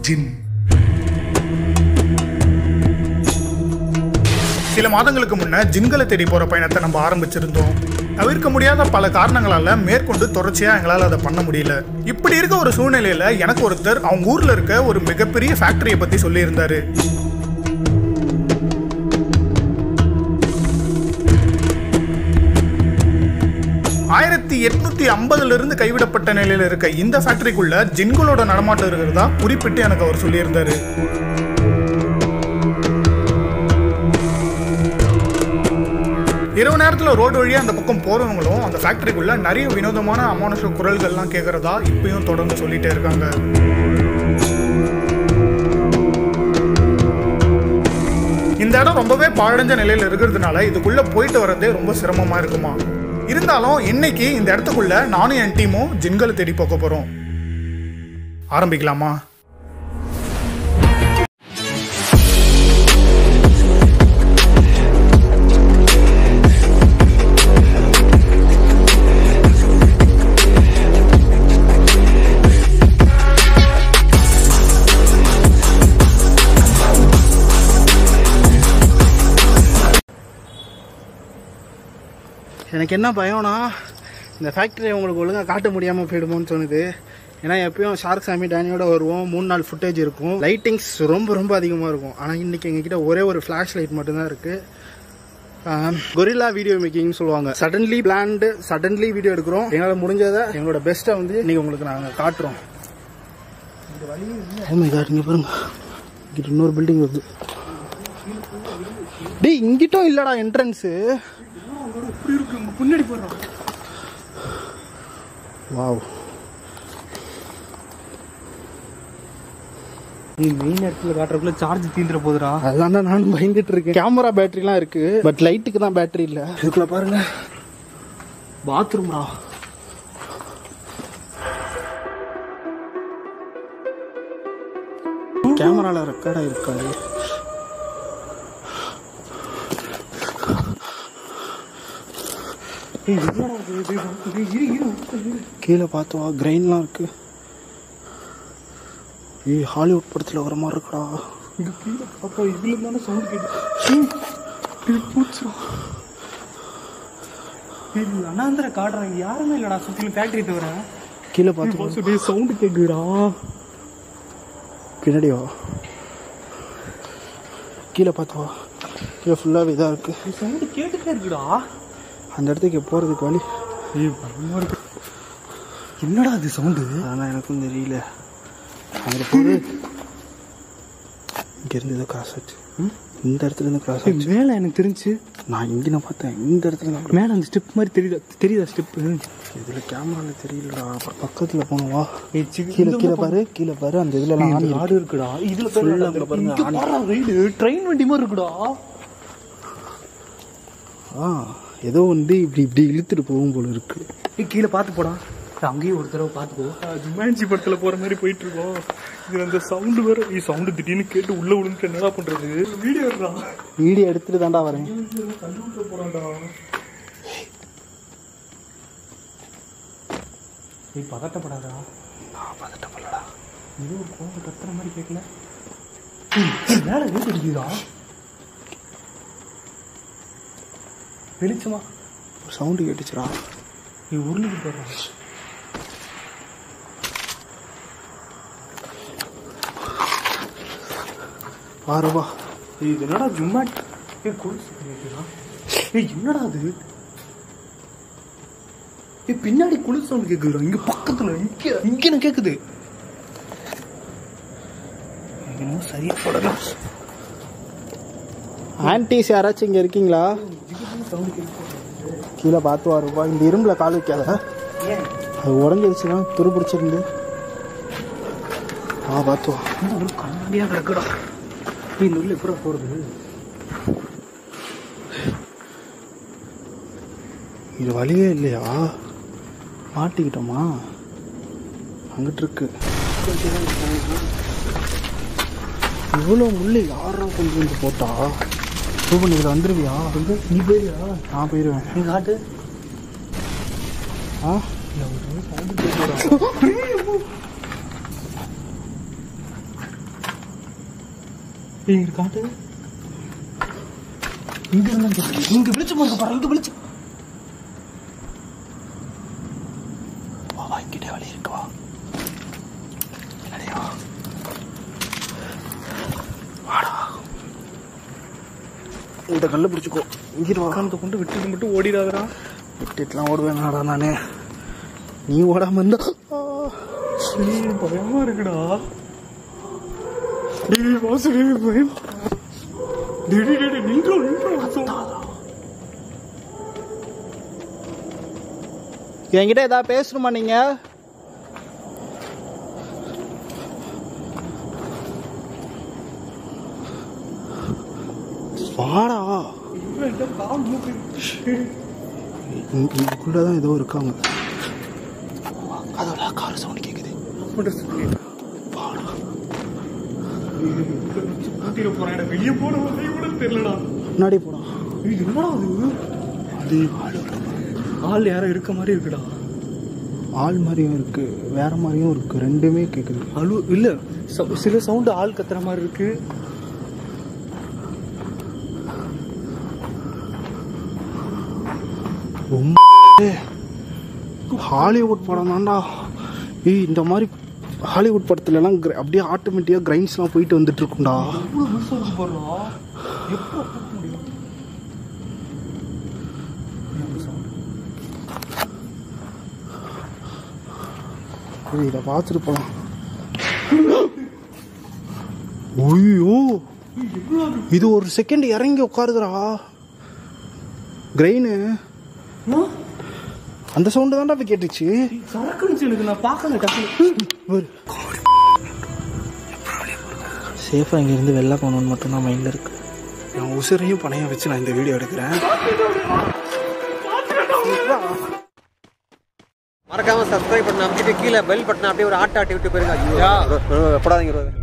ஜின் சில மாதங்களுக்கு முன்ன ஜின்களை தேடி போற பயணத்தை நம்ம ஆரம்பிச்சிருந்தோம் தவிர்க்க முடியாத பல காரணங்களால மேற்கொண்டு தொடர்ச்சியா எங்களால் அதை பண்ண முடியல இப்படி இருக்க ஒரு சூழ்நிலையில எனக்கு ஒருத்தர் அவங்க ஊர்ல இருக்க ஒரு மிகப்பெரிய ஃபேக்டரியை பத்தி சொல்லியிருந்தாரு ஆயிரத்தி எட்நூத்தி ஐம்பதுல இருந்து கைவிடப்பட்ட நிலையில இருக்க இந்த ஃபேக்டரிக்குள்ள ஜின்களோட நடமாட்டம் இருக்கிறதா குறிப்பிட்டு எனக்கு அவர் சொல்லியிருந்தாரு இரவு நேரத்தில் ரோடு வழியா அந்த பக்கம் போறவங்களும் அந்த ஃபேக்டரிக்குள்ள நிறைய வினோதமான அமானுஷ குரல்கள்லாம் கேட்கறதா இப்பயும் தொடர்ந்து சொல்லிட்டே இருக்காங்க இந்த இடம் ரொம்பவே பாழடைஞ்ச நிலையில இருக்கிறதுனால இதுக்குள்ள போயிட்டு வரதே ரொம்ப சிரமமா இருக்குமா இருந்தாலும் இன்னைக்கு இந்த இடத்துக்குள்ள நானும் என் டீமும் ஜின்களை தேடி போக போறோம் ஆரம்பிக்கலாமா எனக்கு என்ன பயம்னா இந்த ஃபேக்டரியை உங்களுக்கு ஒழுங்காக காட்ட முடியாமல் போயிடுமோன்னு தோணுது ஏன்னா எப்பயும் ஷார்க் சாமி டேனியோட வருவோம் மூணு நாள் ஃபுட்டேஜ் இருக்கும் லைட்டிங்ஸ் ரொம்ப ரொம்ப அதிகமாக இருக்கும் ஆனால் இன்றைக்கி எங்ககிட்ட ஒரே ஒரு ஃப்ளாஷ் லைட் மட்டும்தான் இருக்குது கொரில்லா வீடியோ மேக்கிங்னு சொல்லுவாங்க சடன்லி பிளான்டு சடன்லி வீடியோ எடுக்கிறோம் எங்களால் முடிஞ்சதை எங்களோட பெஸ்ட்டை வந்து இன்னைக்கு உங்களுக்கு நாங்கள் காட்டுறோம் Oh my God, இங்க பாருங்க இங்கிட்ட இன்னொரு பில்டிங் வருது டேய் இங்கிட்டும் இல்லடா என்ட்ரன்ஸு முன்னாடி போடுறோம் வாவ் நீ மெயின் இடத்துல காட்டுறதுக்குள்ள சார்ஜ் தீந்துற போதுடா அதான் நானும் பயந்துட்டு இருக்கேன் கேமரா பேட்டரிலாம் இருக்கு பட் லைட்டுக்கு தான் பேட்டரி இல்ல இதுக்குள்ள பாருங்க பாத்ரூம்டா கேமரால ரெக்கார்ட் ஆயிருக்காது கீழே பார்த்து வா கிரைன்லாம் இருக்கு ஏய் ஹாலிவுட் படத்துல வர மாதிரி இருக்குடா அப்பா இதுல தானே சவுண்ட் கேட்டு பூச்சா இது அனாந்திர காட்டுறாங்க யாருமே இல்லடா சுத்திலும் ஃபேக்டரி தவிர கீழே பார்த்து வா. சவுண்ட் கேக்குதுடா பின்னாடி வா கீழே பார்த்து வா கீழே ஃபுல்லாக இதாக இருக்கு சவுண்ட் கேட்டுட்டே இருக்குடா அந்த இடத்துக்கு போகிறதுக்கு வழி ஏய் பயமா இருக்கு என்னடா அது சவுண்டு ஆனால் எனக்கும் தெரியல அங்கே போகுது இங்கேருந்து ஏதோ கிராஸ் ஆச்சு இந்த இடத்துல இருந்து கிராஸ் ஆச்சு மேல எனக்கு தெரிஞ்சு நான் இங்கே நான் பார்த்தேன் இந்த இடத்துல இருந்து மேல அந்த ஸ்டெப் மாதிரி தெரியுதா தெரியுதா ஸ்டெப் இதில் கேமராவில் தெரியலடா அப்புறம் பக்கத்தில் போனோம் வா கீழே கீழே பாரு கீழே பாரு அந்த இதில் ஆணி இருக்கு. ஆடு இருக்குடா இதுல Full ஆ பாரு அங்க பாருங்க, இங்க ஆணி. பாரு ரைடு ட்ரெயின் வண்டி மாதிரி இருக்குடா ஆ ஏதோ வந்து இப்படி இப்படி இழுத்துட்டு போகும் போல இருக்கு ஏய் கீழே பார்த்து போடா அங்கேயும் ஒரு தடவை பார்த்து போ ஜுமான்ஜி படத்துல போற மாதிரி போயிட்டு இருக்கோம் இது அந்த சவுண்டு வேற ഈ சவுண்டு திடீர்னு கேட்டு உள்ள விழுந்துட்டு என்னடா பண்றது வீடியோ எடுறா வீடியோ எடுத்துட்டு தான்டா வரேன் கண்டுபிடிக்க போறான்டா நீ பதட்டப்படாதா நான் பதட்டப்படலடா இது ஒரு குழந்தை கத்துற மாதிரி கேட்கல மேல வீட்டு அடிக்குதா வெளிச்சமா ஒரு சவுண்டு கேட்டுச்சுடா நீ உருளுக்கு போடுறான் பாரு வா ஏய், இது என்னடா ஜும்மா ஏய் கொலுசு கேக்குதா ஏய் என்னடா அது ஏய் பின்னாடி குளிர் சவுண்ட் கேக்குதுடா இங்க பக்கத்துல இங்க இங்க எனக்கு கேக்குது இன்னும் சரியா படல ஆன்டிஸ் யாராச்சும் இங்கே இருக்கீங்களா கீழே பார்த்து வாருப்பா இந்த இரும்பில் கால் வைக்காத அது உடஞ்சிருச்சுன்னா துரு பிடிச்சிருந்து ஆ பார்த்து வா இன்னும் ஒரு கண்ணாடியா கிடக்குடா ஏய் இந்த உள்ள எப்படா போறது இது வழியே இல்லையா மாட்டிக்கிட்டோமா அங்கிட்டு இருக்கு இவ்வளோ முள்ளு யாரா கொண்டு வந்து போட்டா ரூபன் இதில் வந்துருவியா நீ போயியா நான் போயிடுவேன் நீ காட்டு ஆ ஏய், இங்க காட்டு இங்க இருந்தா இங்க விழிச்சு பாருங்க பாரு இங்க விழிச்சு வா வா இங்கிட்டே வழி இருக்கு வா என்னடியா இந்த கல்லை பிடிச்சிக்கோ இங்கிட்டு வா உட்காந்து கொண்டு விட்டுட்டு மட்டும் ஓடிடாதடா விட்டுட்டுலாம் ஓடுவேனாடா நானு நீ ஓடாம இருந்தா ஆ. டேய், பயமா இருக்குடா டேய் வாசு டேய் பயம் டேய் டேய், டேய் நின்றோம் நின்றோம் என்கிட்ட ஏதாவது பேசணுமா நீங்க வாடா இங்க- இதுக்குள்ளதான் ஏதோ இருக்காங்க அதோட கார் சவுண்ட் கேக்குது கூட்டிட்டு போறேன் எனக்கு வெளியே போன வழி கூட தெரியலடா முன்னாடி போடா ஏய், என்னடா அது அது ஆள் யாரோ இருக்க மாதிரி இருக்குடா ஆள் மாதிரியும் இருக்கு வேற மாதிரியும் இருக்கு ரெண்டுமே கேக்குது அழு இல்ல ச- சில சவுண்ட் ஆள் கத்துற மாதிரி இருக்கு ரொம்ப ஹாலிவுட் படம் தான்டா ஏய் இந்த மாதிரி ஹாலிவுட் படத்துல எல்லாம் gr- அப்படியே ஆட்டோமேட்டிக்கா கிரைன்ஸ்லாம் போயிட்டு வந்துட்டு இருக்கும்டா அவ்வளவு மிஸ் ஆகுது போடுறா எப்போ கூட்ட முடியும் சரி இதை பார்த்துட்டு போலாம் ஐயோ இது ஒரு செகண்ட் இறங்கி உட்காருதுடா கிரெயின் அந்த சவுண்டு தான்டா போய் கேட்டுச்சு சரக்குனுச்சு எனக்கு நான் பார்க்கல டக்குனு சேஃபாக இங்கேருந்து வெளில போகணுன்னு மட்டும்தான் மைண்டில் இருக்கு நான் உசுரையும் பணையம் வச்சு நான் இந்த வீடியோ எடுக்கிறேன் மறக்காம சப்ஸ்கிரைப் பண்ண அமைச்சிட்டு கீழே பெல் பட்டன் அப்படியே ஒரு ஆட்ட ஆட்டி விட்டு போயிருங்க ஐயோ எப்படாதீங்க